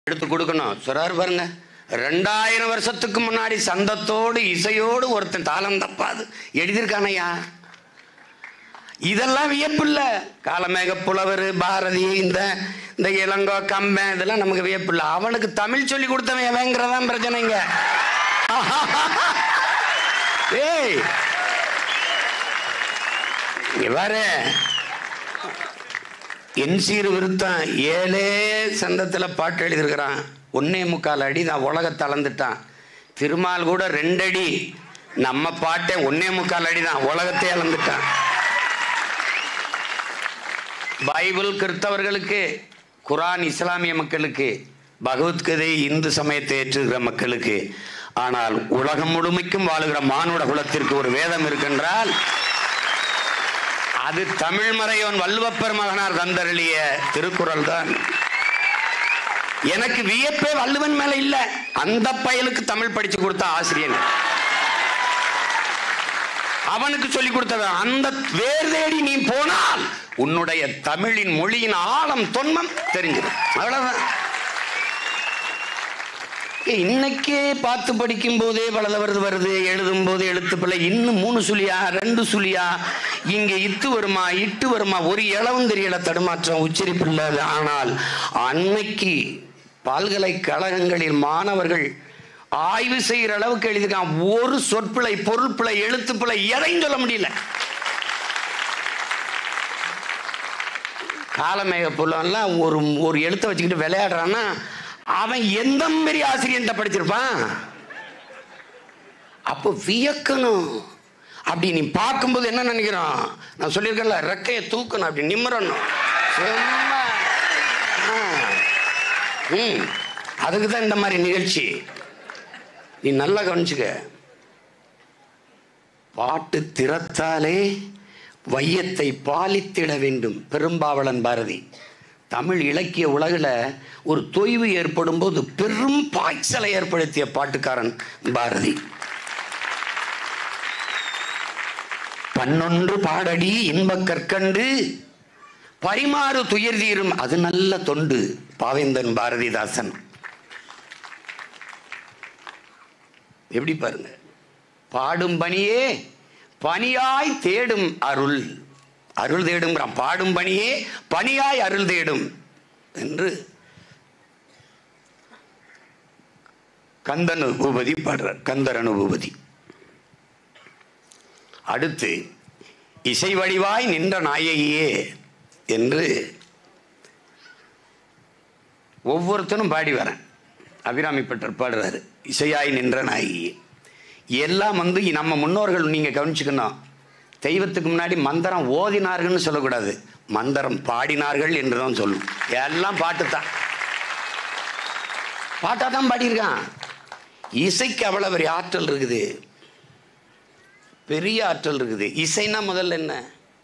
எடுத்து கொடுக்கணும் சொல்றாரு பாருங்க ரெண்டாயிரம் வருஷத்துக்கு முன்னாடி சந்தத்தோடு இசையோடு ஒருத்தன் தாளம் தப்பாது எழுதியிருக்கானையா இதெல்லாம் வியப்பு இல்ல காலமேக புலவர் பாரதி இந்த இந்த இளங்கோ கம்பன் இதெல்லாம் நமக்கு வியப்பு இல்ல அவனுக்கு தமிழ் சொல்லி கொடுத்தவன் எவங்கிறதான் பிரச்சனைங்க ஏய் இங்க பாரு என் சீர் விருத்தம் ஏழே சந்தத்துல பாட்டு எழுதியிருக்கிறான் ஒன்னே முக்கால் அடி நான் உலகத்தை அளந்துட்டான் திருமால் கூட ரெண்டடி நம்ம பாட்டே ஒன்னே முக்கால் அடி தான் உலகத்தை அளந்துட்டான் பைபிள் கிறிஸ்தவர்களுக்கு குரான் இஸ்லாமிய மக்களுக்கு பகவத்கீதை இந்து சமயத்தை ஏற்றுகிற மக்களுக்கு ஆனால் உலகம் முழுமைக்கும் வாழுகிற மானுட குலத்திற்கு ஒரு வேதம் இருக்கின்றால் அது தமிழ் மறையோன் வள்ளுவப்பெரு மகனார் தந்தருளிய திருக்குறள் தான் எனக்கு வியப்பே வள்ளுவன் மேல இல்ல அந்த பயலுக்கு தமிழ் படிச்சு கொடுத்த ஆசிரியன் அவனுக்கு சொல்லி கொடுத்தவன் அந்த வேர் தேடி நீ போனால் உன்னுடைய தமிழின் மொழியின் ஆழம் தொன்மம் தெரிஞ்சிடும் அவ்வளவுதான் ஏய், இன்னைக்கே பார்த்து படிக்கும் போதே பல தவறு வருது எழுதும் போது எழுத்து பிள்ளை இன்னும் மூணு சுழியா ரெண்டு சுழியா இங்க இத்து வருமா இட்டு வருமா ஒரு இளவும் தெரியல தடுமாற்றம் உச்சரிப்பில்லை ஆனால் அன்னைக்கு பல்கலைக்கழகங்களில் மாணவர்கள் ஆய்வு செய்கிற அளவுக்கு எழுதியிருக்கான் ஒரு சொற்பிழை பொருள்பிழை எழுத்துப்பிழை எதையும் சொல்ல முடியல காலமேக புலம்லாம் ஒரு ஒரு எழுத்தை வச்சுக்கிட்டு விளையாடுறான்னா அவன் எந்த பெரிய ஆசிரியன்ட்ட படிச்சிருப்பான் அப்போ வியக்கணும் அப்படி நீ பார்க்கும்போது என்ன நினைக்கிறான் நான் சொல்லியிருக்கேன்ல ரெக்கையை தூக்கணும் அப்படி நிம்மறணும் சும்மா ஆ. ம் அதுக்கு தான் இந்த மாதிரி நிகழ்ச்சி நீ நல்லா கவனிச்சுக்க பாட்டு திறத்தாலே வையத்தை பாலித்திட வேண்டும் பெரும்பாவளன் பாரதி தமிழ் இலக்கிய உலகில் ஒரு தொய்வு ஏற்படும் போது பெரும் பாய்ச்சலை ஏற்படுத்திய பாட்டுக்காரன் பாரதி பன்னொன்று பாடடி இன்பக் கற்கண்டு பரிமாறு துயர் தீரும் அது நல்ல தொண்டு பாவேந்தன் பாரதிதாசன் எப்படி பாருங்க பாடும் பணியே பணியாய் தேடும் அருள் அருள் தேடுங்கிறான் பாடும் பணியே பணியாய் அருள் தேடும் என்று கந்தன் பூபதி பாடுறார் கந்தர் அனுபூபதி அடுத்து இசை வடிவாய் நின்ற நாயகியே என்று ஒவ்வொருத்தனும் பாடி வரேன் அபிராமி பட்டர் பாடுறாரு இசையாய் நின்ற நாயகியே எல்லாம் வந்து நம்ம முன்னோர்கள் நீங்கள் கவனிச்சுக்கணும் தெய்வத்துக்கு முன்னாடி மந்திரம் ஓதினார்கள்னு சொல்லக்கூடாது மந்திரம் பாடினார்கள் என்று தான் சொல்லணும் எல்லாம் பாட்டு தான் பாட்டாக தான் பாடியிருக்கான் இசைக்கு அவ்வளோ பெரிய ஆற்றல் இருக்குது பெரிய ஆற்றல் இருக்குது இசைனா முதல்ல என்ன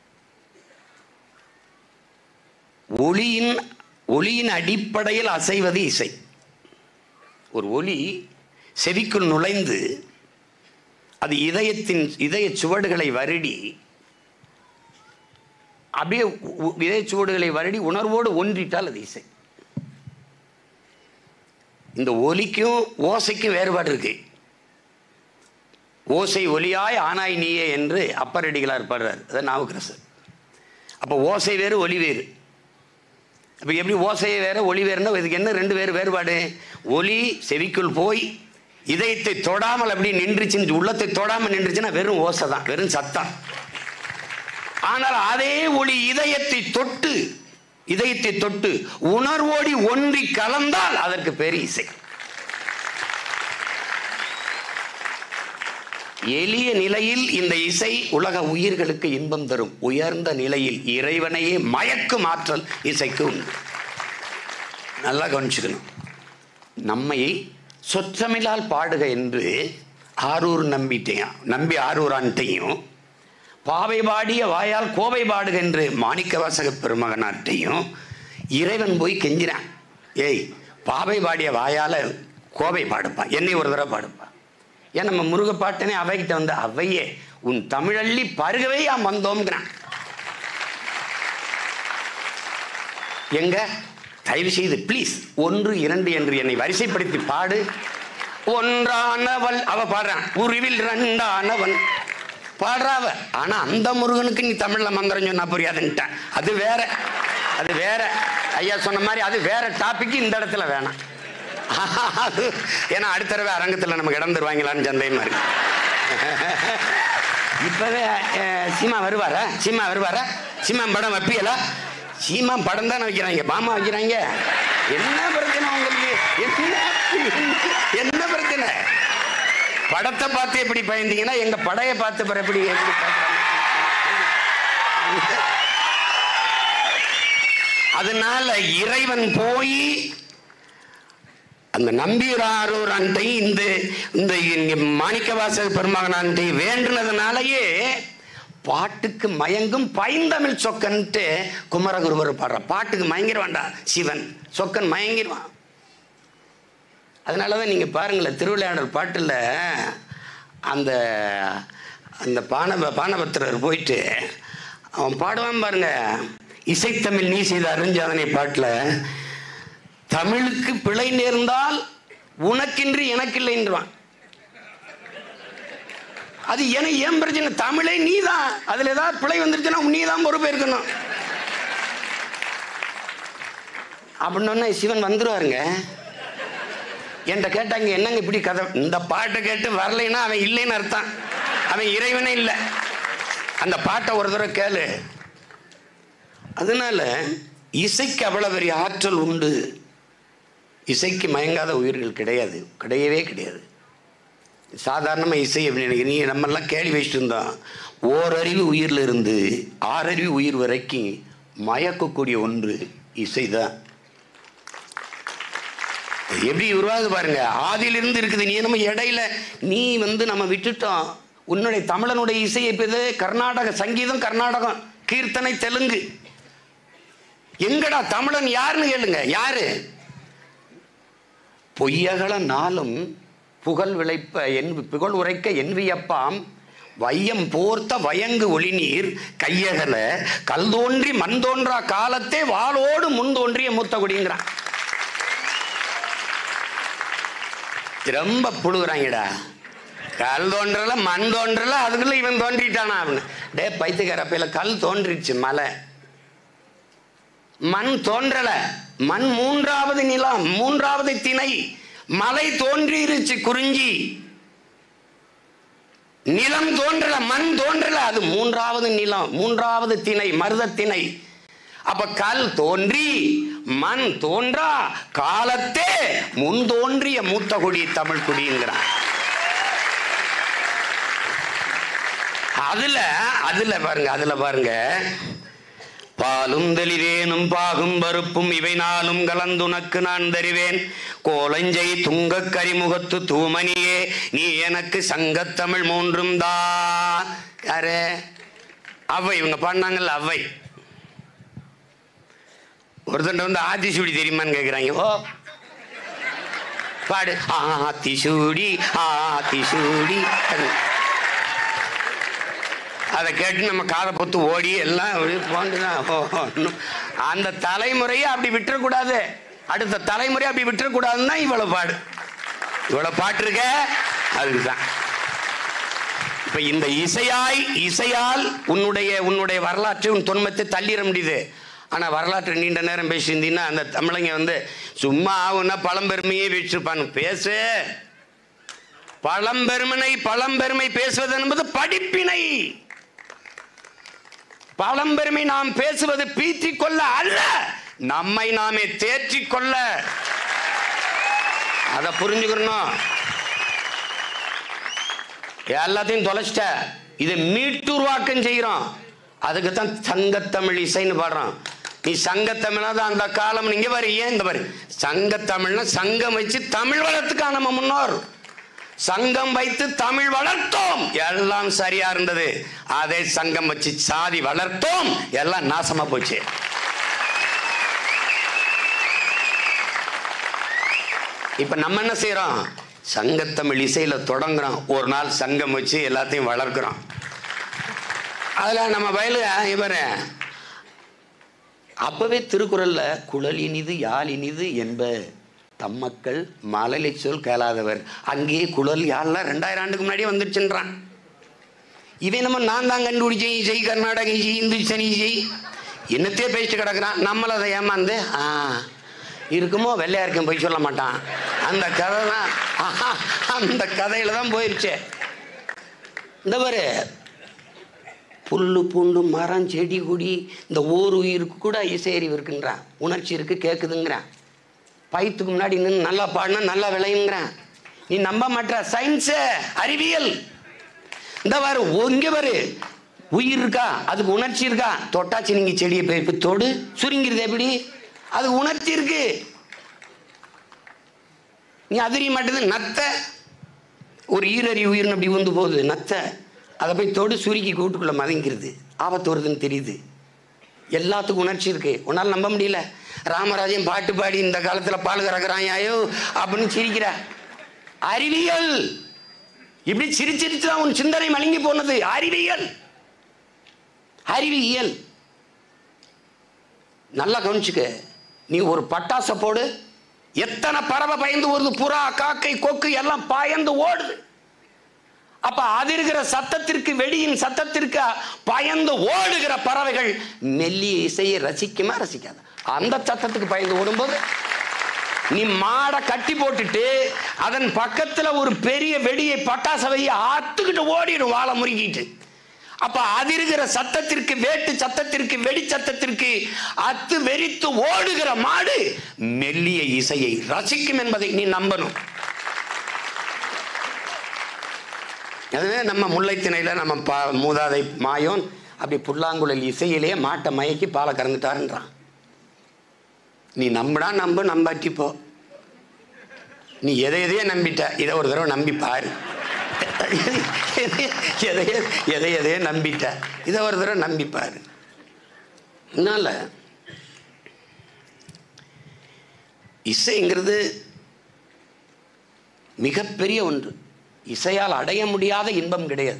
ஒளியின் ஒளியின் அடிப்படையில் அசைவது இசை ஒரு ஒளி செவிக்குள் நுழைந்து அது இதயத்தின் இதய சுவடுகளை வருடி அப்படியே உ- உ- இதய சுவடுகளை வருடி உணர்வோடு ஒன்றிட்டால் அது இசை இந்த ஒலிக்கும் ஓசைக்கும் வேறுபாடு இருக்கு ஓசை ஒலியாய் ஆனாய் நீயே என்று அப்பரடிகளார் பாடுறார் அதான் நாவுக்கரசர் அப்போ ஓசை வேறு ஒலி வேறு அப்போ எப்படி ஓசையை வேற ஒளி வேறுன்னா இதுக்கு என்ன ரெண்டு வேறு வேறுபாடு ஒலி செவிக்குள் போய் இதயத்தை தொடாமல் அப்படி நின்றுச்சுன்னு உள்ளத்தை தொடாமல் நின்றுச்சுன்னா வெறும் ஓசை தான் வெறும் சத்தம் ஆனால் அதே ஒளி இதயத்தை தொட்டு இதயத்தை தொட்டு உணர்வோடி ஒன்றி கலந்தால் அதற்கு பேர் இசை எளிய நிலையில் இந்த இசை உலக உயிர்களுக்கு இன்பம் தரும் உயர்ந்த நிலையில் இறைவனையே மயக்கும் ஆற்றல் இசைக்கு உண்டு நல்லா கவனிச்சுக்கணும் நம்மை சொற்றமிழால் பாடுக என்று ஆரூர் நம்பிட்டையும் நம்பி ஆரூரான்ட்டையும் பாவை பாடிய வாயால் கோவை பாடுக என்று மாணிக்கவாசக பெருமகனாட்டையும் இறைவன் போய் கெஞ்சினான் ஏய் பாவை பாடிய வாயால கோவை பாடுப்பா என்னை ஒரு தடவை பாடுப்பா ஏன் நம்ம முருக பாட்டனே அவைகிட்ட வந்து அவையே உன் தமிழள்ளி பருகவே யாம் வந்தோம்ங்கிறான் எங்க தயவு செய்து ப்ளீஸ் ஒன்று இரண்டு என்று என்னை வரிசைப்படுத்தி பாடு ஒன்றானவள் அவ பாடுறான் உருவில் ரெண்டானவன் பாடுறாவ ஆனா அந்த முருகனுக்கு நீ தமிழ்ல மந்திரம் சொன்னா புரியாதுன்ட்டேன் அது வேற அது வேற ஐயா சொன்ன மாதிரி அது வேற டாபிக் இந்த இடத்துல வேணாம் அது ஏன்னா அடுத்த தடவை அரங்கத்தில் நமக்கு இடம் தருவாங்களான்னு சந்தேகமா இருக்கு இப்பவே அஹ், சீமா வருவாரா சீமா வருவாரா சீமா படம் வைப்பியலா சீமா படம் தானே வைக்கிறாங்க பாமா வைக்கிறாங்க என்ன பிரச்சனை உங்களுக்கு என்ன என்ன பிரச்சனை படத்தை பார்த்து எப்படி பயந்தீங்கன்னா எங்க படையை பார்த்து பிறகு எப்படி எப்படி பயப்படுறாங்க? அதனால இறைவன் போய் அந்த நம்பியூராரூர் அண்டை இந்த இந்த இங்க மாணிக்கவாசக பெருமகனான்ட்டை வேண்டுனதுனாலயே பாட்டுக்கு மயங்கும் பைந்தமிழ் சொக்கன்ட்டு குமரகுருவர் பாடுற பாட்டுக்கு மயங்கிடுவான்டா சிவன் சொக்கன் மயங்கிடுவான் அதனால தான் நீங்கள் பாருங்களேன் திருவிளையாடல் பாட்டில் அந்த அந்த பானப பானபத்திரர் போயிட்டு அவன் பாடுவான் பாருங்க இசைத்தமிழ் நீ செய்த அருஞ்சாதனை பாட்டில் தமிழுக்கு பிழை நேர்ந்தால் உனக்கின்றி எனக்கில்லைன்றான் அது என ஏன் பிரச்சனை தமிழே நீ தான் அதில் ஏதாவது பிழை வந்துருச்சுன்னா நீ தான் பொறுப்பேற்கணும் அப்படின்னோடனே சிவன் வந்துருவாருங்க என்கிட்ட கேட்டாங்க என்னங்க இப்படி கதை இந்த பாட்டை கேட்டு வரலைன்னா அவன் இல்லைன்னு அர்த்தம் அவன் இறைவனே இல்லை அந்த பாட்டை ஒரு தடவை கேளு அதனால இசைக்கு அவ்வளவு பெரிய ஆற்றல் உண்டு இசைக்கு மயங்காத உயிர்கள் கிடையாது கிடையவே கிடையாது சாதாரணமாக இசை அப்படின்னு நீ நம்மெல்லாம் கேள்வி வச்சுட்டு இருந்தோம் ஓரறிவு உயிரில் இருந்து ஆறறிவு உயிர் வரைக்கும் மயக்கக்கூடிய ஒன்று இசைதான் எப்படி உருவாகுது பாருங்க ஆதியிலிருந்து இருக்குது நீ நம்ம இடையில நீ வந்து நம்ம விட்டுட்டோம் உன்னுடைய தமிழனுடைய இசையை பெது கர்நாடக சங்கீதம் கர்நாடகம் கீர்த்தனை தெலுங்கு எங்கடா தமிழன் யாருன்னு கேளுங்க யாரு பொய்யகல நாளும் புகழ் விளைப்ப என் புகழ் உரைக்க என்வியப்பாம் வையம் போர்த்த வயங்கு ஒளிநீர் கையகல கல் தோன்றி மண் தோன்றா காலத்தே வாளோடு முன் தோன்றிய மூத்த குடிங்கிறான் ரொம்ப புழுகுறாங்கடா கல் தோன்றல மண் தோன்றல அதுக்குள்ள இவன் தோன்றிட்டானா அப்படின்னு டே பைத்துக்காரப்பையில கல் தோன்றிடுச்சு மலை மண் தோன்றல மண் மூன்றாவது நிலம் மூன்றாவது திணை மலை தோன்றிருச்சு குறிஞ்சி நிலம் தோன்றல மண் தோன்றல அது மூன்றாவது நிலம் மூன்றாவது திணை மருத திணை அப்ப கல் தோன்றி மண் தோன்றா காலத்தே முன் தோன்றிய மூத்த குடி தமிழ் குடிங்கிறான் அதுல அதுல பாருங்க அதுல பாருங்க பாலும் தெளிவேனும் பாகும் பருப்பும் இவை நாளும் கலந்துனக்கு நான் தருவேன் கோலஞ்சை துங்க கரிமுகத்து தூமணியே நீ எனக்கு சங்கத்தமிழ் மூன்றும் தான் யாரு அவை இவங்க பாடினாங்கல்ல அவை ஒருத்தன் வந்து ஆத்திசூடி தெரியுமான்னு கேட்குறாங்க ஓ பாடு ஆத்திசூடி ஆத்திசூடி அதை கேட்டு நம்ம காதை பொத்து ஓடி எல்லாம் அப்படியே போண்டுதான் போகணும் அந்த தலைமுறையை அப்படி விட்டுறக்கூடாது அடுத்த தலைமுறையை அப்படி விட்டுறக்கூடாதுன்னு தான் இவ்வளோ பாடு இவ்வளோ பாட்டு இருக்க அதுக்கு தான் இப்போ இந்த இசையாய் இசையால் உன்னுடைய உன்னுடைய வரலாற்றை உன் தொன்மத்தை தள்ளிட முடியுது ஆனால் வரலாற்று நீண்ட நேரம் பேசியிருந்தீங்கன்னா அந்த தமிழங்க வந்து சும்மா ஆகுன்னா பழம்பெருமையே வச்சிருப்பாங்க பேசு பழம்பெருமனை பழம்பெருமை பேசுவது என்பது படிப்பினை பழம்பெருமை நாம் பேசுவது பீத்திக் கொள்ள அல்ல நம்மை நாமே தேற்றிக் கொள்ள அதை புரிஞ்சுக்கணும் எல்லாத்தையும் தொலைச்சிட்ட இதை மீட்டுருவாக்கம் செய்கிறோம் அதுக்கு தான் சங்கத்தமிழ் இசைன்னு பாடுறோம் நீ சங்கத்தமிழா தான் அந்த காலம் நீங்க பாரு ஏன் இந்த பாரு சங்கத்தமிழ்னா சங்கம் வச்சு தமிழ் வளர்த்துக்கா நம்ம முன்னோர் சங்கம் வைத்து தமிழ் வளர்த்தோம் எல்லாம் சரியா இருந்தது அதே சங்கம் வச்சு சாதி வளர்த்தோம் எல்லாம் நாசமா போச்சு இப்ப நம்ம என்ன செய்யறோம் சங்கத்தமிழ் இசையில தொடங்குறோம் ஒரு நாள் சங்கம் வச்சு எல்லாத்தையும் வளர்க்குறோம் அதுல நம்ம வயலு இவர் அப்பவே திருக்குறள்ல குழல் இனிது யாழ் இனிது என்ப தம்மக்கள் மழலை சொல் கேளாதவர் அங்கேயே குழல் யாழ்லாம் ரெண்டாயிரம் ஆண்டுக்கு முன்னாடியே வந்துருச்சுன்றான் இவன் நம்ம நான் தான் கண்டுபிடிச்சேன் இசை கர்நாடக இசை இந்து சனி இசை என்னத்தையே பேசிட்டு கிடக்குறான் நம்மள அதை ஏமாந்து ஆ இருக்குமோ வெள்ளையா இருக்கேன் போய் சொல்ல மாட்டான் அந்த கதை தான் ஆஹா, அந்த கதையில தான் போயிருச்சே இந்த பாரு புல்லு பூண்டு மரம் செடி கொடி இந்த ஓர் உயிருக்கு கூட இசையறிவு இருக்குன்றான் உணர்ச்சி இருக்கு கேட்குதுங்கிறான் பயத்துக்கு முன்னாடி நின்று நல்லா பாடினா நல்லா விளையுங்கிறான் நீ நம்ப மாட்ட சயின்ஸு அறிவியல் இந்த பாரு இங்க பாரு உயிர் இருக்கா அதுக்கு உணர்ச்சி இருக்கா தொட்டாச்சு நீங்க செடியை போய் இப்ப தொடு சுருங்கிருது எப்படி அது உணர்ச்சி இருக்கு நீ அதிரிய மாட்டேது நத்த ஒரு ஈரறி உயிர்னு அப்படி வந்து போகுது நத்த அதை போய் தொடு சுருக்கி கூட்டுக்குள்ள மதங்கிறது ஆபத்து வருதுன்னு தெரியுது எல்லாத்துக்கும் உணர்ச்சி இருக்கு உன்னால் நம்ப முடியல ராமராஜன் பாட்டு பாடி இந்த காலத்துல பால் கறக்குறான் ஐயோ அப்படின்னு சிரிக்கிற அறிவியல் இப்படி சிரிச்சிரிச்சு தான் உன் சிந்தனை மழுங்கி போனது அறிவியல் அறிவியல் நல்லா கவனிச்சுக்க நீ ஒரு பட்டாசை போடு எத்தனை பறவை பயந்து வருது புறா காக்கை கொக்கு எல்லாம் பாயந்து ஓடுது அப்ப அதிர்கிற சத்தத்திற்கு வெடியின் சத்தத்திற்கு பயந்து ஓடுகிற பறவைகள் மெல்லிய இசையை ரசிக்குமா ரசிக்காத அந்த சத்தத்துக்கு பயந்து ஓடும்போது நீ மாடை கட்டி போட்டுட்டு அதன் பக்கத்துல ஒரு பெரிய வெடியை பட்டாசை வைய ஆத்துக்கிட்டு ஓடிடும் வாழை முறுக்கிட்டு அப்ப அதிர்கிற சத்தத்திற்கு வேட்டு சத்தத்திற்கு வெடி சத்தத்திற்கு அத்து வெறித்து ஓடுகிற மாடு மெல்லிய இசையை ரசிக்கும் என்பதை நீ நம்பணும் அதுவே நம்ம முல்லைத்திணையில நம்ம பா மூதாதை மாயோன் அப்படி புல்லாங்குழல் இசையிலேயே மாட்டை மயக்கி பாலை கறந்துட்டாருன்றான் நீ நம்பினா நம்பு நம்பாட்டி போ நீ எதை எதையே நம்பிட்ட இதை ஒரு தடவை நம்பி பாரு எதையே எதை எதையே நம்பிட்ட இதை ஒரு தடவை நம்பி பாரு அதனால இசைங்கிறது மிகப்பெரிய ஒன்று இசையால் அடைய முடியாத இன்பம் கிடையாது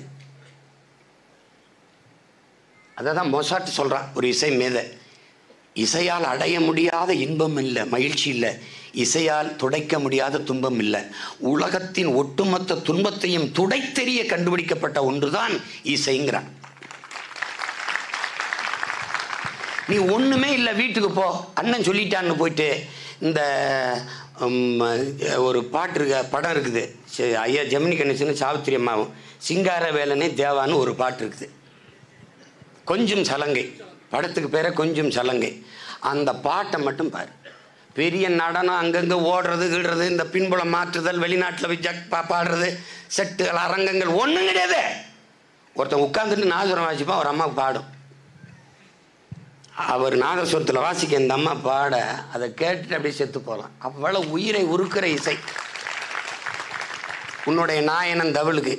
அதை தான் மொசாட்டு சொல்றான் ஒரு இசை மேதை இசையால் அடைய முடியாத இன்பம் இல்லை மகிழ்ச்சி இல்லை இசையால் துடைக்க முடியாத துன்பம் இல்லை உலகத்தின் ஒட்டுமொத்த துன்பத்தையும் துடைத்தெறிய கண்டுபிடிக்கப்பட்ட ஒன்றுதான் இசைங்கிறான் நீ ஒண்ணுமே இல்லை வீட்டுக்கு போ அண்ணன் சொல்லிட்டான்னு போயிட்டு இந்த உம், ஒரு பாட்டு இருக்க படம் இருக்குது சரி, ஐயா ஜெமினி கணேசன் சாவித்திரி அம்மாவும் சிங்கார வேலனே தேவான்னு ஒரு பாட்டு இருக்குது கொஞ்சம் சலங்கை படத்துக்கு பேரே கொஞ்சம் சலங்கை அந்த பாட்டை மட்டும் பாரு பெரிய நடனம் அங்கங்கே ஓடுறது கீடுறது இந்த பின்புலம் மாற்றுதல் வெளிநாட்டில் போய் ஜக் பா பாடுறது செட்டுகள் அரங்கங்கள் ஒன்றும் கிடையாது ஒருத்தன் உட்காந்துட்டு நாதஸ்வரம் வாசிப்பான் ஒரு அம்மா பாடும் அவர் நாதஸ்வரத்தில் வாசிக்க இந்த அம்மா பாட அதை கேட்டுட்டு அப்படியே செத்து போகலாம் அவ்வளோ உயிரை உருக்குற இசை உன்னுடைய நாயனன் தவளுக்கு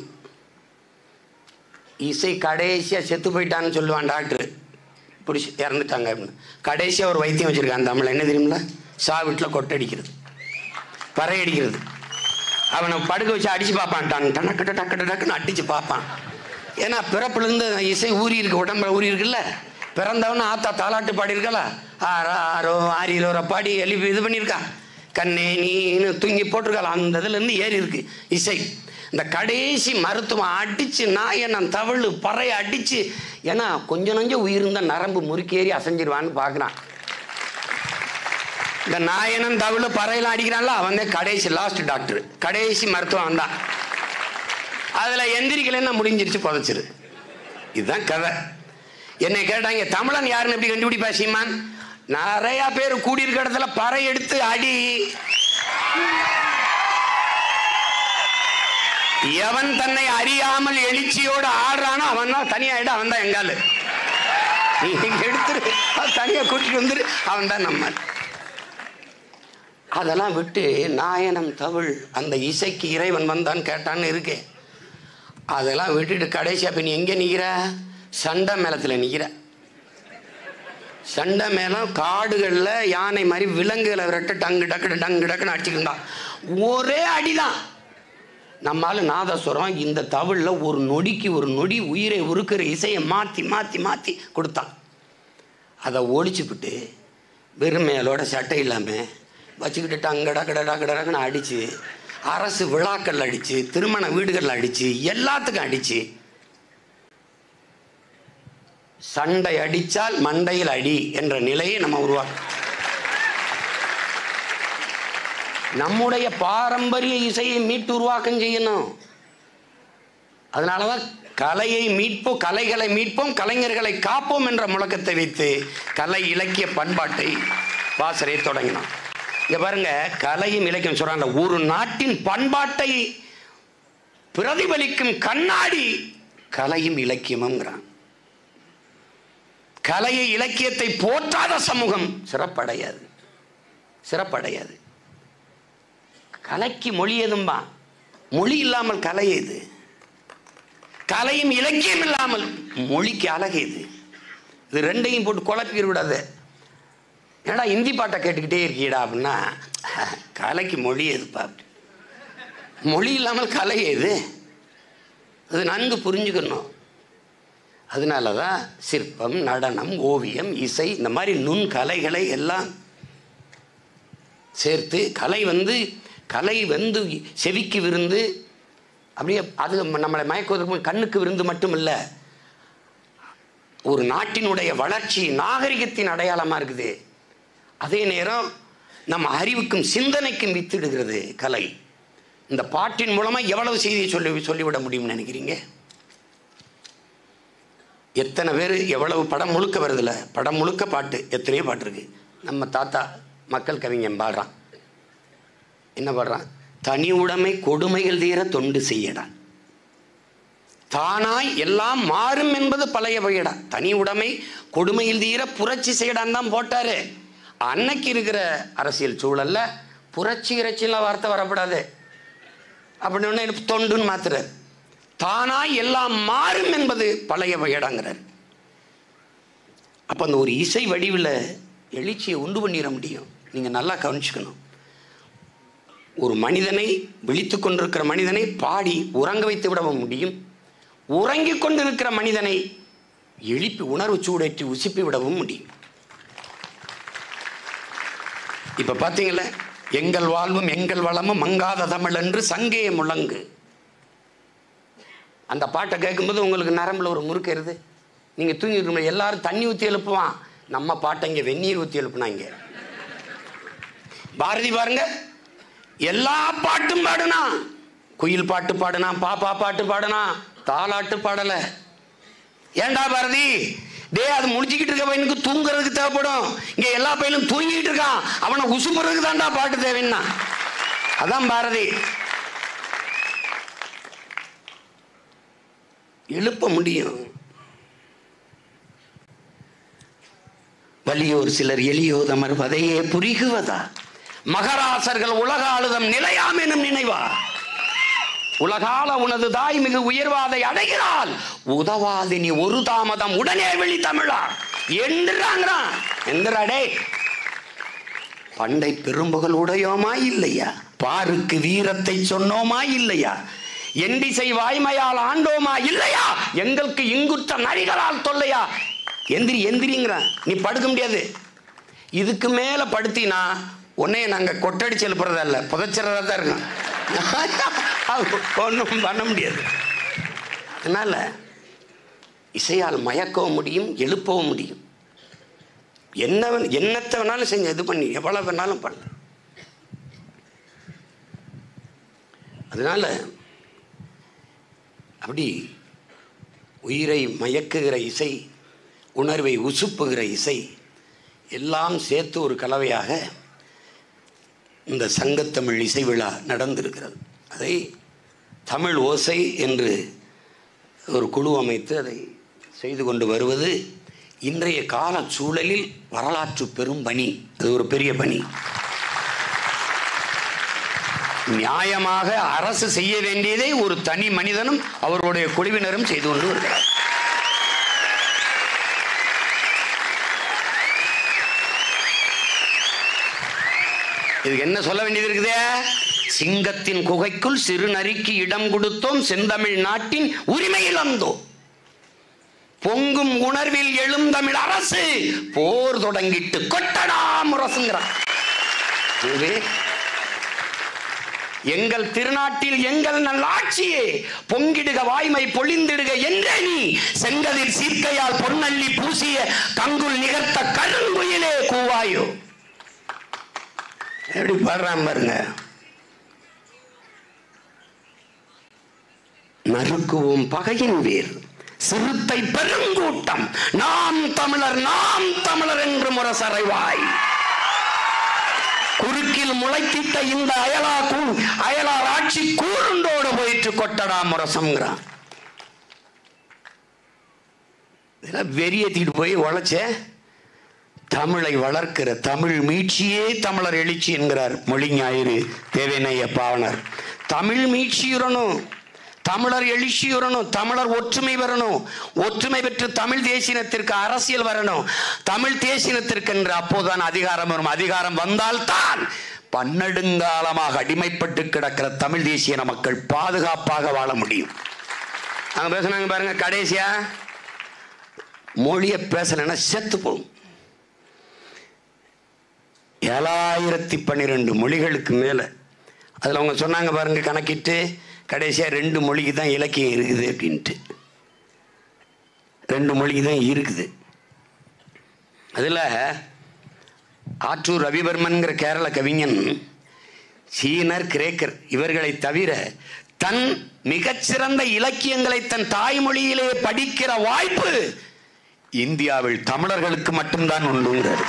இசை கடைசியாக செத்து போயிட்டான்னு சொல்லுவான் டாக்டர் பிடிச்சி இறந்துட்டாங்க அப்படின்னு கடைசியாக ஒரு வைத்தியம் வச்சுருக்கான் தமிழ் என்ன தெரியுமில சா வீட்டில் கொட்டடிக்கிறது பறை அடிக்கிறது அவனை படுக்க வச்சு அடித்து பார்ப்பான் டன் டனக்கட்ட டக்கட்ட டக்குன்னு அடித்து பார்ப்பான் ஏன்னா பிறப்புலேருந்து இசை ஊறி இருக்கு உடம்புல ஊறி இருக்குல்ல பிறந்தவன ஆத்தா தாலாட்டு பாடியிருக்கல ஆரோ ஆரோ ஆரியிலோர பாடி எழுப்பி இது பண்ணியிருக்கா கண்ணே நீன்னு தூங்கி போட்டிருக்காள் அந்த இதுலேருந்து ஏறி இருக்கு இசை இந்த கடைசி மருத்துவம் அடிச்சு நாயனன் தவழ் பறைய அடிச்சு ஏன்னா கொஞ்சம் நஞ்சம் உயிர் இருந்தால் நரம்பு முறுக்கேறி அசைஞ்சிருவான்னு பார்க்குறான் இந்த நாயனன் தவிழ் பறையெல்லாம் அடிக்கிறான்ல அவன் தான் கடைசி லாஸ்ட் டாக்டர் கடைசி மருத்துவம் வந்தான் அதில் எந்திரிக்கலைன்னா முடிஞ்சிருச்சு புதைச்சிரு இதுதான் கதை என்னை கேட்டாங்க தமிழன் யாருன்னு எப்படி கண்டுபிடிப்பா சீமான் நிறைய பேர் கூடியிருக்க இடத்துல பறை எடுத்து அடி எவன் தன்னை அறியாமல் எழுச்சியோடு ஆடுறானோ அவன் தான் தனியா இடம் அவன் தான் எங்காலு நீ இங்க எடுத்துரு அவன் தனியா கூட்டிட்டு வந்துரு அவன் தான் நம்ம அதெல்லாம் விட்டு நாயனம் தவிழ் அந்த இசைக்கு இறைவன் வந்தான் கேட்டான்னு இருக்கே அதெல்லாம் விட்டுட்டு கடைசியா இப்ப நீ எங்க நிக்கிற சண்டை மேளத்துல நிக்கிற சண்டை மேளம் காடுகளில் யானை மாதிரி விலங்குகளை விரட்ட டங்கு டக்கு டங்கு டக்குன்னு அடிச்சுக்கிட்டான் ஒரே அடிதான் நம்மால நாதஸ்வரம் இந்த தவிழில் ஒரு நொடிக்கு ஒரு நொடி உயிரை உருக்குற இசையை மாற்றி மாற்றி மாற்றி கொடுத்தான் அதை ஒழிச்சுப்புட்டு வெறும் மேலோட சட்டை இல்லாமல் வச்சுக்கிட்டு டங்கடா கடடா கடடான்னு அடித்து அரசு விழாக்கள் அடித்து திருமண வீடுகளில் அடித்து எல்லாத்துக்கும் அடித்து சண்டை அடித்தால் மண்டையில் அடி என்ற நிலையை நம்ம உருவாக்க நம்முடைய பாரம்பரிய இசையை மீட்டு உருவாக்கம் செய்யணும் அதனாலதான் கலையை மீட்போம் கலைகளை மீட்போம் கலைஞர்களை காப்போம் என்ற முழக்கத்தை வைத்து கலை இலக்கிய பண்பாட்டை வாசரை தொடங்கினான் இங்க பாருங்க கலையும் இலக்கியம் சொல்றாங்க ஒரு நாட்டின் பண்பாட்டை பிரதிபலிக்கும் கண்ணாடி கலையும் இலக்கியமுங்கிறான் கலையை இலக்கியத்தை போற்றாத சமூகம் சிறப்படையாது சிறப்படையாது கலைக்கு மொழி எதும்பா மொழி இல்லாமல் கலை எது கலையும் இலக்கியம் இல்லாமல் மொழிக்கு அழகு இது இது ரெண்டையும் போட்டு குழப்பி விடாது ஏடா ஹிந்தி பாட்டை கேட்டுக்கிட்டே இருக்கீடா அப்படின்னா கலைக்கு மொழி எதுப்பா அப்படி. மொழி இல்லாமல் கலை எது அது நன்கு புரிஞ்சுக்கணும் அதனால தான் சிற்பம் நடனம் ஓவியம் இசை இந்த மாதிரி நுண் கலைகளை எல்லாம் சேர்த்து கலை வந்து கலை வந்து செவிக்கு விருந்து அப்படியே அது நம்மளை மயக்குவதற்கு முன் கண்ணுக்கு விருந்து மட்டும் இல்லை ஒரு நாட்டினுடைய வளர்ச்சி நாகரிகத்தின் அடையாளமாக இருக்குது அதே நேரம் நம்ம அறிவுக்கும் சிந்தனைக்கும் வித்திடுகிறது கலை இந்த பாட்டின் மூலமாக எவ்வளவு செய்தியை சொல்லி சொல்லிவிட முடியும்னு நினைக்கிறீங்க எத்தனை பேர் எவ்வளவு படம் முழுக்க வருதுல்ல படம் முழுக்க பாட்டு எத்தனையோ பாட்டு இருக்கு நம்ம தாத்தா மக்கள் கவிஞன் பாடுறான் என்ன பாடுறான் தனி உடைமை கொடுமைகள் தீர தொண்டு செய்யடா தானாய் எல்லாம் மாறும் என்பது பழைய வகையடா தனி உடைமை கொடுமையில் தீர புரட்சி செய்யடான்னு தான் போட்டாரு அன்னைக்கு இருக்கிற அரசியல் சூழல்ல புரட்சி இறைச்சிலாம் வார்த்தை வரப்படாது அப்படின்னு ஒண்ணு எனக்கு தொண்டுன்னு மாத்துறாரு தானாய் எல்லாம் மாறும் என்பது பழைய வகையடாங்கிறார் அப்ப அந்த ஒரு இசை வடிவில் எழுச்சியை உண்டு பண்ணிட முடியும் நீங்க நல்லா கவனிச்சுக்கணும் ஒரு மனிதனை விழித்துக் கொண்டிருக்கிற மனிதனை பாடி உறங்க வைத்து விட முடியும் உறங்கிக் கொண்டிருக்கிற மனிதனை எழுப்பி உணர்வு சூடேற்றி உசிப்பி விடவும் முடியும் இப்ப பாத்தீங்களா எங்கள் வாழ்வும் எங்கள் வளமும் மங்காத தமிழ் என்று சங்கே முழங்கு அந்த பாட்டை கேட்கும்போது உங்களுக்கு நரம்புல ஒரு முறுக்கிறது நீங்க தூங்கிட்டு இருக்கும்போது எல்லாரும் தண்ணி ஊற்றி எழுப்புவான் நம்ம பாட்டை இங்க வெந்நீர் ஊற்றி எழுப்புனாங்க பாரதி பாருங்க எல்லா பாட்டும் பாடுனா குயில் பாட்டு பாடுனா பாப்பா பாட்டு பாடுனா தாலாட்டு பாடல ஏன்டா பாரதி டேய் அது முடிச்சுக்கிட்டு இருக்க பையனுக்கு தூங்குறதுக்கு தேவைப்படும் இங்க எல்லா பையனும் தூங்கிட்டு இருக்கான் அவனை உசுப்புறதுக்கு தான்டா பாட்டு தேவைன்னா அதான் பாரதி எழுப்ப முடியும் வலியோர் சிலர் எளியோதமர் வதையே புரிகுவதா மகராசர்கள் உலக ஆளுதம் நிலையாம் எனும் நினைவா உலகால உனது தாய் மிகு உயர்வாதை அடைகிறாள் உதவாது நீ ஒரு தாமதம் உடனே வெளி தமிழா என்றாங்கிறான் எந்திராடே பண்டை பெரும்புகள் உடையோமா இல்லையா பாருக்கு வீரத்தை சொன்னோமா இல்லையா எண்டிசை வாய்மையால் ஆண்டோமா இல்லையா எங்களுக்கு இங்குற்ற நரிகளால் தொல்லையா எந்திரி எந்திரிங்கிறான் நீ படுக்க முடியாது இதுக்கு மேல படுத்தினா உன்னைய நாங்க கொட்டடிச்சு எழுப்புறதா இல்ல புதைச்சிறதா தான் இருக்கும் ஒன்றும் பண்ண முடியாது அதனால இசையால் மயக்கவும் முடியும் எழுப்பவும் முடியும் என்ன வேணா- என்னத்தை வேணாலும் செஞ்சு இது பண்ணி எவ்வளவு வேணாலும் பண்ண அதனால அப்படி உயிரை மயக்குகிற இசை உணர்வை உசுப்புகிற இசை எல்லாம் சேர்த்து ஒரு கலவையாக இந்த சங்கத்தமிழ் இசை விழா நடந்திருக்கிறது அதை தமிழ் ஓசை என்று ஒரு குழு அமைத்து அதை செய்து கொண்டு வருவது இன்றைய கால சூழலில் வரலாற்று பெரும் பணி அது ஒரு பெரிய பணி நியாயமாக அரசு செய்ய வேண்டியதை ஒரு தனி மனிதனும் அவர்களுடைய குழுவினரும் செய்து கொண்டு வருகிறார் இதுக்கு என்ன சொல்ல வேண்டியது இருக்குது சிங்கத்தின் குகைக்குள் சிறு நரிக்கு இடம் கொடுத்தோம் செந்தமிழ் நாட்டின் உரிமை இழந்தோம் பொங்கும் உணர்வில் எழும் தமிழ் அரசு போர் தொடங்கிட்டு கொட்டடா முரசுங்கிறான் இதுவே எங்கள் திருநாட்டில் எங்கள் நல்லாட்சியே பொங்கிடுக வாய்மை பொழிந்திடுக என்றே நீ செங்கதில் சீர்க்கையால் பொன்னள்ளி பூசிய கங்குல் நிகர்த்த கருங்குயிலே கூவாயோ எப்படி பாடுறான் பாருங்க நறுக்குவோம் பகையின் வேர் சிறுத்தை பெருங்கூட்டம் நாம் தமிழர் நாம் தமிழர் என்று முரசறைவாய் குறுக்கில் முளைத்திட்ட இந்த அயலா கூ அயலார் ஆட்சி கூருண்டோடு போயிட்டு கொட்டடா முரசம்ங்கிறான் இதெல்லாம் வெறியத்திட்டு போய் உழைச்ச தமிழை வளர்க்கிற தமிழ் மீட்சியே தமிழர் எழுச்சி என்கிறார் மொழி ஞாயிறு தேவேனைய பாவனர் தமிழ் மீட்சியுறணும் தமிழர் எழுச்சியுறணும் தமிழர் ஒற்றுமை வரணும் ஒற்றுமை பெற்று தமிழ் தேசினத்திற்கு அரசியல் வரணும் தமிழ் தேசினத்திற்கு என்று அப்போதுதான் அதிகாரம் வரும் அதிகாரம் வந்தால்தான் பன்னெடுங்காலமாக அடிமைப்பட்டு கிடக்கிற தமிழ் தேசிய மக்கள் பாதுகாப்பாக வாழ முடியும் அங்க பேசுனாங்க பாருங்க கடைசியா மொழியை பேசலைன்னா செத்து போகும் ஏழாயிரத்தி பன்னிரெண்டு மொழிகளுக்கு மேலே அதில் அவங்க சொன்னாங்க பாருங்க கணக்கிட்டு கடைசியாக ரெண்டு மொழிக்கு தான் இலக்கியம் இருக்குது அப்படின்ட்டு ரெண்டு மொழிக்கு தான் இருக்குது அதில் ஆற்றூர் ரவிவர்மன்கிற கேரள கவிஞன் சீனர் கிரேக்கர் இவர்களை தவிர தன் மிகச்சிறந்த இலக்கியங்களை தன் தாய்மொழியிலே படிக்கிற வாய்ப்பு இந்தியாவில் தமிழர்களுக்கு மட்டும்தான் உண்டுங்கிறார்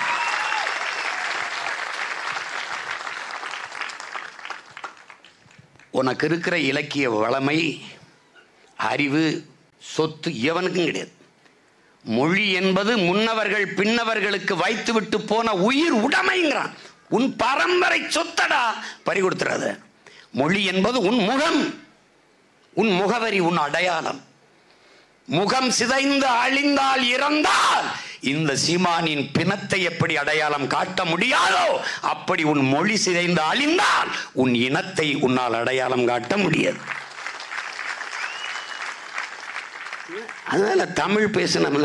உனக்கு இருக்கிற இலக்கிய வளமை அறிவு சொத்து எவனுக்கும் கிடையாது மொழி என்பது முன்னவர்கள் பின்னவர்களுக்கு வைத்துவிட்டு போன உயிர் உடைமைங்கிறான் உன் பரம்பரை சொத்தடா பறி கொடுத்துறாத மொழி என்பது உன் முகம் உன் முகவரி உன் அடையாளம் முகம் சிதைந்து அழிந்தால் இறந்தால் இந்த சீமானின் பிணத்தை எப்படி அடையாளம் காட்ட முடியாதோ அப்படி உன் மொழி சிதைந்து அழிந்தால் உன் இனத்தை உன்னால் அடையாளம் காட்ட முடியாது அதனால தமிழ் பேசணும்ல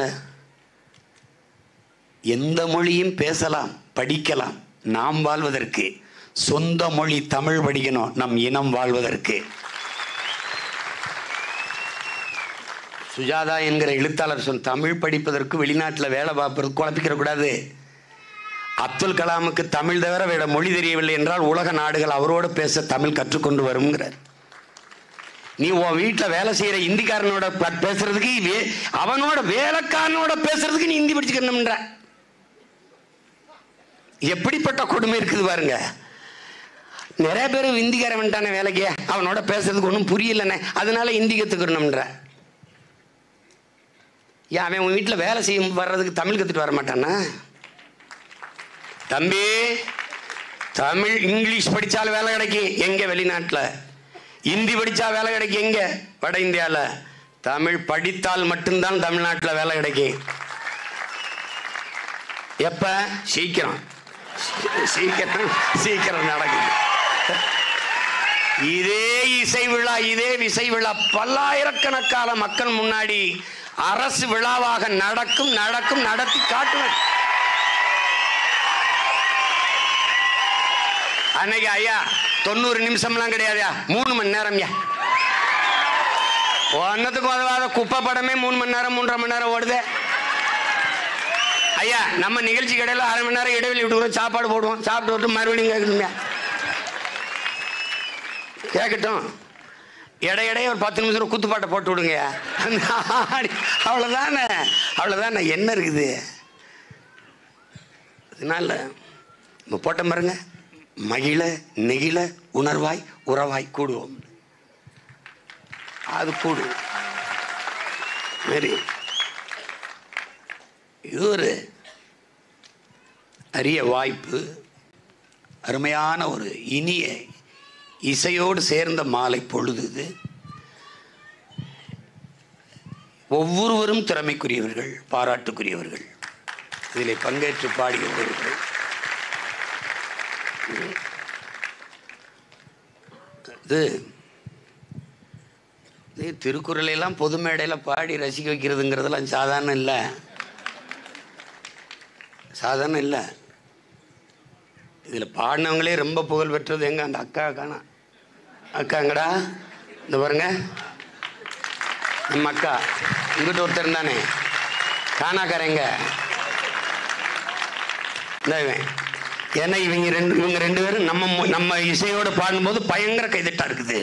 எந்த மொழியும் பேசலாம் படிக்கலாம் நாம் வாழ்வதற்கு சொந்த மொழி தமிழ் படிக்கணும் நம் இனம் வாழ்வதற்கு சுஜாதா என்கிற எழுத்தாளர் சொன்ன தமிழ் படிப்பதற்கு வெளிநாட்டில் வேலை பார்ப்பதற்கு குழப்பிக்கிற கூடாது அப்துல் கலாமுக்கு தமிழ் தவிர வேற மொழி தெரியவில்லை என்றால் உலக நாடுகள் அவரோடு பேச தமிழ் கற்றுக்கொண்டு வருங்கிறார் நீ உன் வீட்டில் வேலை செய்யற இந்திக்காரனோட ப- பேசுறதுக்கு வே- அவனோட வேலைக்காரனோட பேசுறதுக்கு நீ இந்தி படிச்சுக்கணும்ன்ற எப்படிப்பட்ட கொடுமை இருக்குது பாருங்க நிறைய பேர் இந்திக்காரன் வந்துட்டானே வேலைக்கு அவனோட பேசுறதுக்கு ஒன்றும் புரியலண்ணே அதனால இந்தி கற்றுக்கணும்ன்ற ஏன் அவன் உன் வீட்டில் வேலை செய்யும் வர்றதுக்கு தமிழ் கற்றுட்டு வர மாட்டானா தம்பி தமிழ் இங்கிலீஷ் படித்தால் வேலை கிடைக்கும் எங்கே வெளிநாட்டில் இந்தி படித்தா வேலை கிடைக்கும் எங்கே வட இந்தியாவில் தமிழ் படித்தால் மட்டும்தான் தமிழ்நாட்டில் வேலை கிடைக்கும் எப்ப சீக்கிரம் சீக்கிரம் சீக்கிரம் நடக்குது இதே இசை விழா இதே விசை விழா பல்லாயிரக்கணக்கான மக்கள் முன்னாடி அரசு விழாவாக நடக்கும் நடக்கும் நடத்தி காட்டுவேன் அன்னைக்கு ஐயா தொண்ணூறு நிமிஷம்லாம் கிடையாதுயா மூணு மணி நேரம்யா ஒன்னத்துக்கு உதவாத குப்பை படமே மூணு மணி நேரம் மூன்றரை மணி நேரம் ஓடுதே ஐயா நம்ம நிகழ்ச்சி கடையில் அரை மணி நேரம் இடைவெளி விட்டுக்கிறோம் சாப்பாடு போடுவோம் சாப்பிட்டு விட்டு மறுபடியும் கேட்கணும்யா கேட்கட்டும் இடை இடையே ஒரு பத்து நிமிஷம் குத்துப்பாட்டை போட்டு விடுங்க அவ்வளோதானே அவ்வளோதானே என்ன இருக்குது அதனால நம்ம போட்ட பாருங்க மகிழ நெகிழ உணர்வாய் உறவாய் கூடுவோம் அது கூடு சரி இது ஒரு அரிய வாய்ப்பு அருமையான ஒரு இனிய இசையோடு சேர்ந்த மாலை பொழுது இது ஒவ்வொருவரும் திறமைக்குரியவர்கள் பாராட்டுக்குரியவர்கள் இதில் பங்கேற்று பாடுகிறவர்கள் இது அது திருக்குறளை எல்லாம் பொது மேடையில் பாடி ரசிக்க வைக்கிறதுங்கிறதெல்லாம் சாதாரணம் இல்லை சாதாரணம் இல்லை இதில் பாடினவங்களே ரொம்ப புகழ் பெற்றது எங்க அந்த அக்கா காணா அக்காங்கடா இந்த பாருங்க நம்ம அக்கா இங்கிட்ட ஒருத்தர் தானே காணாக்காரங்க இந்த இவன் ஏன்னா இவங்க ரெண்டு இவங்க ரெண்டு பேரும் நம்ம மு- நம்ம இசையோட பாடும்போது பயங்கர கைதட்டா இருக்குது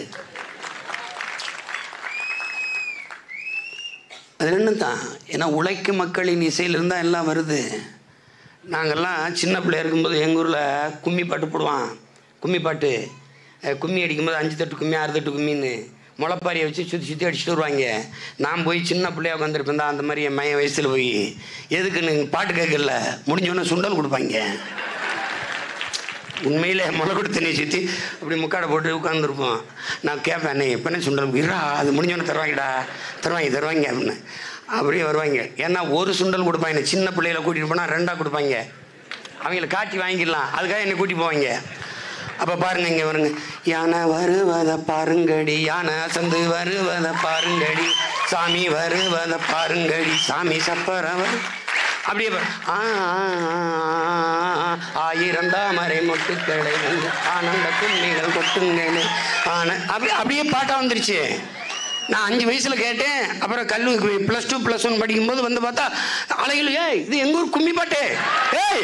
அது ரெண்டும் தான் ஏன்னா உழைக்கும் மக்களின் இசையிலிருந்து தான் எல்லாம் வருது நாங்கள்லாம் சின்ன பிள்ளையா இருக்கும்போது எங்கள் ஊரில் கும்மி பாட்டு போடுவான் கும்மி பாட்டு அஹ் கும்மி அடிக்கும்போது அஞ்சு தட்டு கும்மி ஆறு தட்டு கும்மின்னு முளைப்பாரியை வச்சு சுற்றி சுற்றி அடிச்சுட்டு வருவாங்க நான் போய் சின்ன பிள்ளையா உட்காந்துருப்பேன் தான் அந்த மாதிரி என் மைய வயசில் போய் எதுக்குன்னு பாட்டு கேட்கல முடிஞ்சோடனே சுண்டல் கொடுப்பாங்க உண்மையிலே முளை கொடுத்து தண்ணியை சுற்றி அப்படி முக்காடை போட்டு உட்காந்துருப்போம் நான் கேட்பேன் அண்ணே எப்பனே சுண்டல் இரா அது முடிஞ்சோன்னு தருவாங்கடா தருவாங்க தருவாங்க அப்படின்னு அப்படியே வருவாங்க ஏன்னா ஒரு சுண்டல் கொடுப்பாங்க சின்ன பிள்ளைகளை கூட்டிகிட்டு போனால் ரெண்டாக கொடுப்பாங்க அவங்கள காட்டி வாங்கிடலாம் அதுக்காக என்னை கூட்டி போவாங்க அப்போ பாருங்க இங்கே வருங்க யானை வருவதை பாருங்கடி யானை அசந்து வருவதை பாருங்கடி சாமி வருவதை பாருங்கடி சாமி சப்பரவர் அப்படியே பாரு. ஆ, ஆ, ஆ, ஆ, ஆயிரம் தாமரை மொட்டுக்களை வந்து ஆனந்த கும்மிகள் கொட்டுங்களே ஆன அப்படி அப்படியே பாட்டா வந்துருச்சு நான் அஞ்சு வயசுல கேட்டேன் அப்புறம் கல்லூரி ப்ளஸ் டூ ப்ளஸ் ஒன் படிக்கும்போது வந்து பார்த்தா அலைகள் ஏய் இது எங்க ஊர் கும்மி பாட்டு ஏய்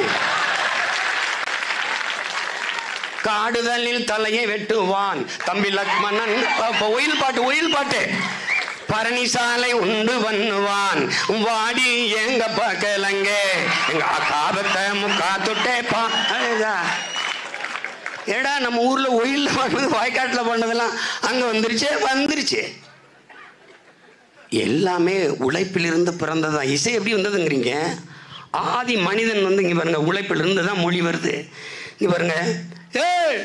காடுதலில் தலையை வெட்டுவான் தம்பி லக்மணன் அப்ப ஒயில் பாட்டு ஒயில் பாட்டு பரணிசாலை உண்டு பண்ணுவான் வாடி எங்க பக்கலங்க எங்க காபத்தை முக்கா தொட்டே பா அழுதா. ஏடா நம்ம ஊர்ல ஒயில்ல பண்ணது வாய்க்காட்டுல பண்ணதெல்லாம் அங்க வந்துருச்சே வந்துருச்சு எல்லாமே உழைப்பிலிருந்து பிறந்ததான் இசை எப்படி வந்ததுங்கிறீங்க ஆதி மனிதன் வந்து இங்க பாருங்க உழைப்பிலிருந்து தான் மொழி வருது இங்க பாருங்க ஏய்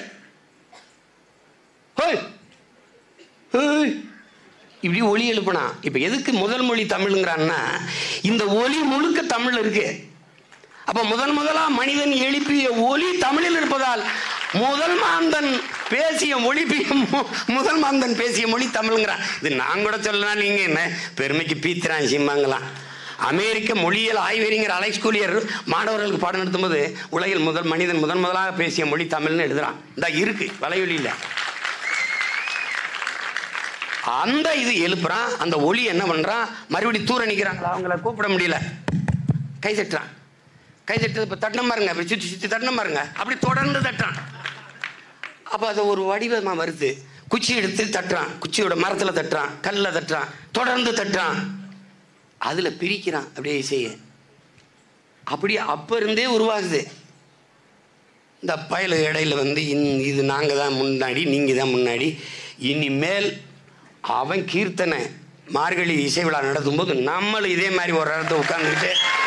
ஹோய் ஹோய் இப்படி ஒலி எழுப்புனா இப்போ எதுக்கு முதல் மொழி தமிழுங்கிறான்னா இந்த ஒலி முழுக்க தமிழ் இருக்கு அப்ப முதன் முதலா மனிதன் எழுப்பிய ஒலி தமிழில் இருப்பதால் முதல் மாந்தன் பேசிய மொழி பி- மு- முதல் மாந்தன் பேசிய மொழி தமிழ்ங்கிறான் இது நான் கூட சொல்லலாம் நீங்க என்ன பெருமைக்கு பீத்திரான் சிம்மாங்களாம் அமெரிக்க மொழியியல் ஆய்வறிஞர் அலெக்ஸ் கூலியர் மாணவர்களுக்கு பாடம் நடத்தும்போது உலகில் முதல் மனிதன் முதன் முதலாக பேசிய மொழி தமிழ்னு எழுதுறான் இந்த இருக்கு வலையொலியில் அந்த இது எழுப்புறான் அந்த ஒலி என்ன பண்றான் மறுபடியும் தூர நிக்கிறாங்களா அவங்கள கூப்பிட முடியல கை தட்டுறான் கை தட்டு இப்போ தட்டின பாருங்க அப்படி சுற்றி சுற்றி தட்டின பாருங்க அப்படி தொடர்ந்து தட்டுறான் அப்போ அது ஒரு வடிவமாக வருது குச்சி எடுத்து தட்டுறான் குச்சியோட மரத்தில் தட்டுறான் கல்லில் தட்டுறான் தொடர்ந்து தட்டுறான் அதில் பிரிக்கிறான் அப்படியே இசையை அப்படி அப்போ இருந்தே உருவாகுது இந்த பயலு இடையில வந்து இன் இது நாங்கள் தான் முன்னாடி நீங்கள் தான் முன்னாடி இனிமேல் அவன் கீர்த்தனை மார்கழி இசை விழா நடத்தும் போது நம்மளும் இதே மாதிரி ஒரு இடத்த உட்காந்துக்கிட்டு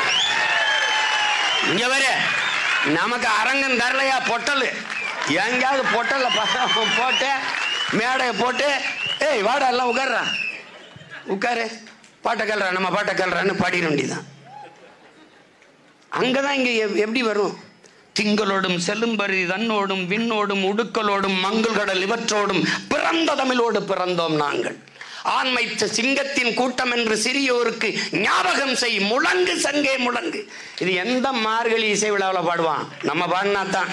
இங்க வர நமக்கு அரங்கம் தரலையா பொட்டல் எங்கேயாவது பொட்டல்ல ப- போட்டு மேடையை போட்டு ஏய் வாடா எல்லாம் உட்கார்றா உட்காரு பாட்டை கல்றா நம்ம பாட்டை கல்றான்னு பாடிட வேண்டியதான் அங்கதான் இங்க எப்- எப்படி வரும் திங்களோடும் செல்லும்பரி தன்னோடும் விண்ணோடும் உடுக்கலோடும் மங்கள் கடல் இவற்றோடும் பிறந்த தமிழோடு பிறந்தோம் நாங்கள் ஆண்மை த- சிங்கத்தின் கூட்டம் என்று சிறியோருக்கு ஞாபகம் செய் முழங்கு சங்கே முழங்கு இது எந்த மார்கழி இசை விழாவில் பாடுவான் நம்ம பாடினா தான்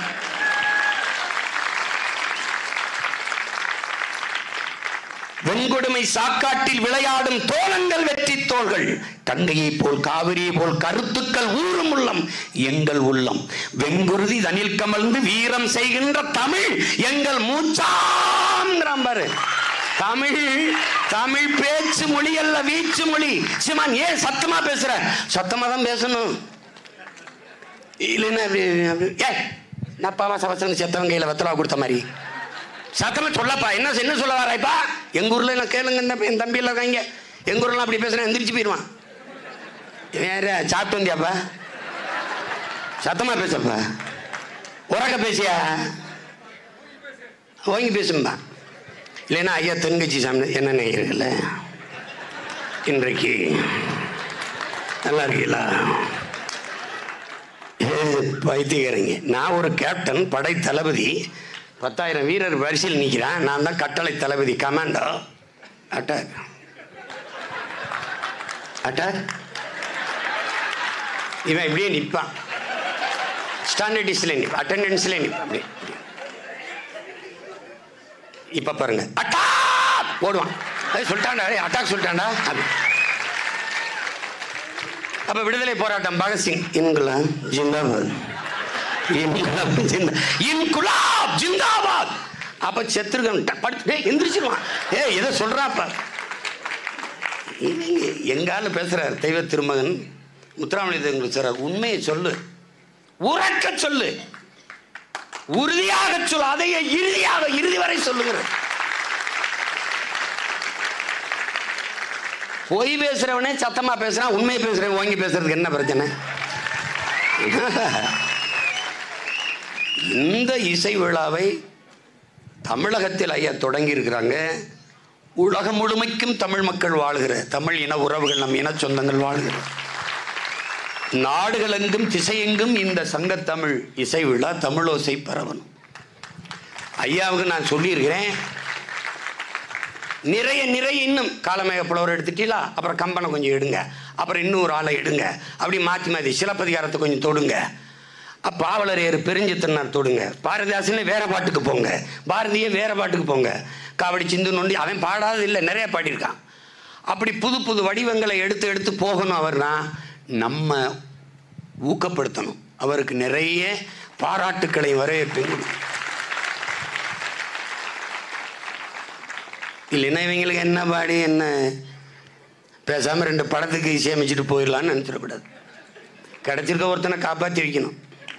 வெண்கொடுமை சாக்காட்டில் விளையாடும் தோழங்கள் வெற்றி தோள்கள் கங்கையை போல் காவிரியை போல் கருத்துக்கள் ஊறும் உள்ளம் எங்கள் உள்ளம் வெங்குருதி தனில் கமழ்ந்து வீரம் செய்கின்ற தமிழ் எங்கள் மூச்சாம் பாரு தமிழ் தமிழ் பேச்சு மொழி அல்ல வீச்சு மொழி சிமான் ஏன் சத்தமா பேசுற சத்தமா தான் பேசணும் இல்லைன்னா அப்படி அப்படி- ஏய் நான் பாவா சவசனம் செத்தவன் கையில் வெத்தலா கொடுத்த மாதிரி சத்தமா சொல்லப்பா என்ன என்ன சொல்ல வராய்ப்பா எங்க ஊர்ல நான் கேளுங்க இந்த என் தம்பி எல்லாம் இருக்காங்க எங்க ஊர்ல அப்படி பேசுறேன் எந்திரிச்சு போயிடுவான் இவன் யாரு சாப்பிட்டு வந்தியாப்பா சத்தமா பேசப்பா உறக்க பேசியா ஓங்கி பேசும்பா இல்லைன்னா ஐயா தென்கட்சி சாமி என்ன நினைக்கிறீங்கள இன்றைக்கு நல்லா இருக்கீங்களா வைத்தியகரங்க நான் ஒரு கேப்டன் படை தளபதி பத்தாயிரம் வீரர் வரிசையில் நிற்கிறான் நான் தான் கட்டளை தளபதி கமாண்டோ அட்டாக் அட்டாக் இவன் இப்படியே நிற்பான் ஸ்டாண்டர்டிஸில் நிற்பான் அட்டண்டன்ஸில் நிற்பான் அப்படியே இப்போ பாருங்க அட்டாக் ஓடுவான் ஏய், சொல்லிட்டான்டா ஏய், அட்டாக் சொல்லிட்டான்டா அப்படி அப்ப விடுதலை போராட்டம் பகத்சிங் இன்குலாம் ஜிந்தாபாத் இன்குலாம் ஜிந்தா இன்குலாப் ஜிந்தாபாத் அப்ப செத்துருக்கன் படுத்து டேய் எந்திரிச்சிருவான் ஏய் எதை சொல்றாப்ப இவங்க எங்கால பேசுறாரு தெய்வ திருமகன் முத்துராமலிங்க சார் உண்மையை சொல்லு உறக்க சொல்லு உறுதியாக சொல்லு அதையே இறுதியாக இறுதி வரை சொல்லுகிற பொய் பேசுறவனே சத்தமா பேசுறான் உண்மையை பேசுறவன் வாங்கி பேசுறதுக்கு என்ன பிரச்சனை இந்த இசை விழாவை தமிழகத்தில் ஐயா தொடங்கி இருக்கிறாங்க உலகம் முழுமைக்கும் தமிழ் மக்கள் வாழ்கிற தமிழ் இன உறவுகள் நம் இன சொந்தங்கள் வாழ்கிற நாடுகளெங்கும் திசையெங்கும் இந்த சங்கத்தமிழ் இசை விழா தமிழோசை பரவணும் ஐயாவுக்கு நான் சொல்லியிருக்கிறேன் நிறைய நிறைய இன்னும் காலமேக புலவர் எடுத்துட்டீங்களா அப்புறம் கம்பனை கொஞ்சம் எடுங்க அப்புறம் இன்னொரு ஆளை எடுங்க அப்படி மாற்றி மாற்றி சிலப்பதிகாரத்தை கொஞ்சம் தொடுங்க அப்ப பாவலர் ஏறு பெருஞ்சித்தனார் தொடுங்க பாரதிதாசனே வேற பாட்டுக்கு போங்க பாரதியே வேற பாட்டுக்கு போங்க காவடி சிந்து நொண்டி அவன் பாடாதது இல்லை நிறைய பாடியிருக்கான் அப்படி புது புது வடிவங்களை எடுத்து எடுத்து போகணும் அவர்னா நம்ம ஊக்கப்படுத்தணும் அவருக்கு நிறைய பாராட்டுக்களை வரவேற்பு இல்லைன்னா இவங்களுக்கு என்ன பாடி என்ன பேசாமல் ரெண்டு படத்துக்கு இசையமைச்சிட்டு போயிடலான்னு நினச்சிடக்கூடாது கிடச்சிருக்க ஒருத்தனை காப்பாற்றி வைக்கணும்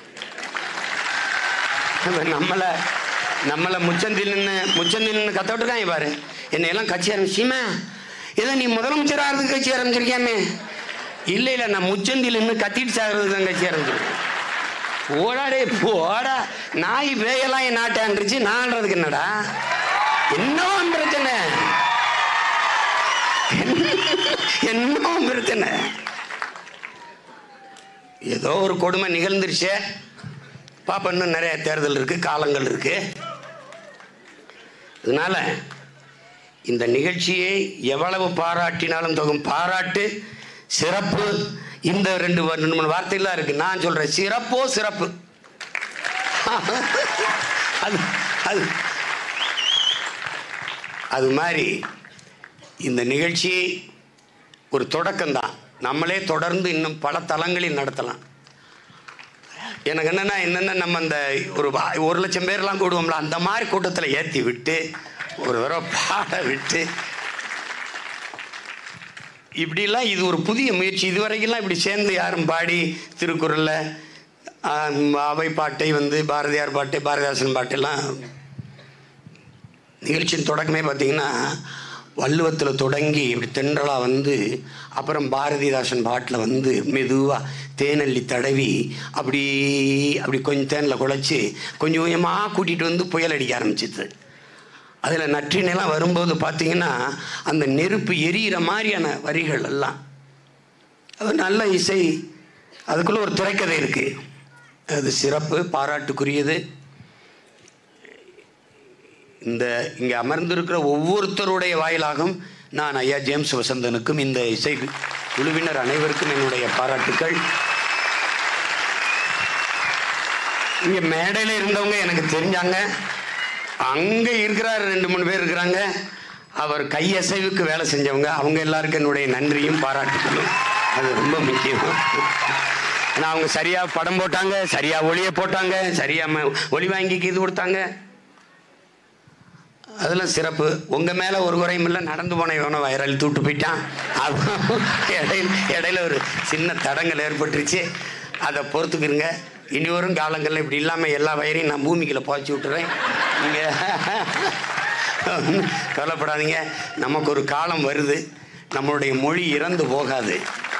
அப்ப நம்மளை நம்மளை முச்சந்தில் நின்று முச்சந்தில் நின்று கத்த விட்டுருக்காங்க பாரு என்னை எல்லாம் கட்சி ஆரம்பிச்சியுமா ஏதோ நீ முதலமைச்சர் ஆகிறதுக்கு கட்சி ஆரம்பிச்சிருக்கியாமே இல்லை இல்லை நான் முச்சந்தில் நின்று கத்திட்டு சாகிறதுக்கு தான் கட்சி ஆரம்பிச்சிருக்கேன் ஓடாடே போடா நாய் பேயெல்லாம் என் நாட்டை ஆண்டுருச்சு நான்றதுக்கு என்னடா என்ன பிரச்சனை என்ன பிரச்சனை ஏதோ ஒரு கொடுமை நிகழ்ந்துருச்சே பாப்பா இன்னும் நிறைய தேர்தல் இருக்கு காலங்கள் இருக்கு அதனால இந்த நிகழ்ச்சியை எவ்வளவு பாராட்டினாலும் தொகும் பாராட்டு சிறப்பு இந்த ரெண்டு வ- ரெண்டு மூணு வார்த்தைகள் இருக்கு நான் சொல்றேன் சிறப்போ சிறப்பு அது அது அது மாதிரி இந்த நிகழ்ச்சி ஒரு தொடக்கம்தான் நம்மளே தொடர்ந்து இன்னும் பல தளங்களில் நடத்தலாம் எனக்கு என்னென்னா என்னென்ன நம்ம அந்த ஒரு வா- ஒரு லட்சம் பேர்லாம் கூடுவோம்ல அந்த மாதிரி கூட்டத்தில் ஏற்றி விட்டு ஒரு தடவை பாட விட்டு இப்படிலாம் இது ஒரு புதிய முயற்சி இதுவரைக்கெல்லாம் இப்படி சேர்ந்து யாரும் பாடி திருக்குறளில் அவை பாட்டை வந்து பாரதியார் பாட்டு பாரதிதாசன் பாட்டெல்லாம் நிகழ்ச்சியின் தொடக்கமே பார்த்தீங்கன்னா வள்ளுவத்தில் தொடங்கி இப்படி தென்றலாக வந்து அப்புறம் பாரதிதாசன் பாட்டில் வந்து மெதுவாக தேனள்ளி தடவி அப்படி அப்படி கொஞ்சம் தேனில் குழைச்சி கொஞ்சம் கொஞ்சமாக கூட்டிகிட்டு வந்து புயல் அடிக்க ஆரம்பிச்சிது அதில் நற்றினெல்லாம் வரும்போது பார்த்தீங்கன்னா அந்த நெருப்பு எரியிற மாதிரியான வரிகள் எல்லாம் அது நல்ல இசை அதுக்குள்ளே ஒரு திரைக்கதை இருக்குது அது சிறப்பு பாராட்டுக்குரியது இந்த இங்கே அமர்ந்திருக்கிற ஒவ்வொருத்தருடைய வாயிலாகவும் நான் ஐயா ஜேம்ஸ் வசந்தனுக்கும் இந்த இசை குழுவினர் அனைவருக்கும் என்னுடைய பாராட்டுக்கள் இங்கே மேடையில் இருந்தவங்க எனக்கு தெரிஞ்சாங்க அங்கே இருக்கிறார் ரெண்டு மூணு பேர் இருக்கிறாங்க அவர் கையசைவுக்கு வேலை செஞ்சவங்க அவங்க எல்லாருக்கும் என்னுடைய நன்றியும் பாராட்டுகளும் அது ரொம்ப முக்கியம் ஏன்னா அவங்க சரியாக படம் போட்டாங்க சரியாக ஒளியை போட்டாங்க சரியாக ஒளி வாங்கிக்கு இது கொடுத்தாங்க அதெல்லாம் சிறப்பு உங்கள் மேலே ஒரு குறையும் இல்லை நடந்து போன இவனை வயரால் தூட்டு போயிட்டான் அதான் இடையில இடையில ஒரு சின்ன தடங்கள் ஏற்பட்டுருச்சு அதை பொறுத்துக்கிறங்க இனி வரும் காலங்களில் இப்படி இல்லாமல் எல்லா வயரையும் நான் பூமிக்குள்ள புதைச்சி விட்டுறேன் நீங்கள் கவலைப்படாதீங்க நமக்கு ஒரு காலம் வருது நம்மளுடைய மொழி இறந்து போகாது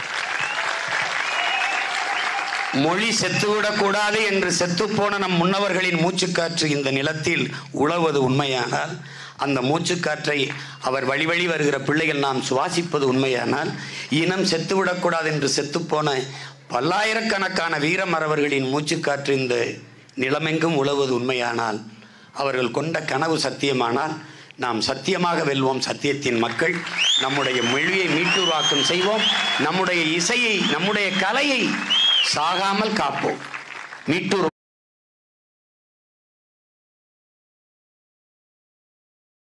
மொழி செத்துவிடக்கூடாது என்று செத்துப்போன நம் முன்னவர்களின் மூச்சுக்காற்று இந்த நிலத்தில் உழவது உண்மையானால் அந்த மூச்சுக்காற்றை அவர் வழி வழி வருகிற பிள்ளைகள் நாம் சுவாசிப்பது உண்மையானால் இனம் செத்துவிடக்கூடாது என்று செத்துப்போன பல்லாயிரக்கணக்கான வீரமறவர்களின் மூச்சுக்காற்று இந்த நிலமெங்கும் உழவது உண்மையானால் அவர்கள் கொண்ட கனவு சத்தியமானால் நாம் சத்தியமாக வெல்வோம் சத்தியத்தின் மக்கள் நம்முடைய மொழியை மீட்டுருவாக்கம் செய்வோம் நம்முடைய இசையை நம்முடைய கலையை சாகாமல் காப்போம் மீட்டூர்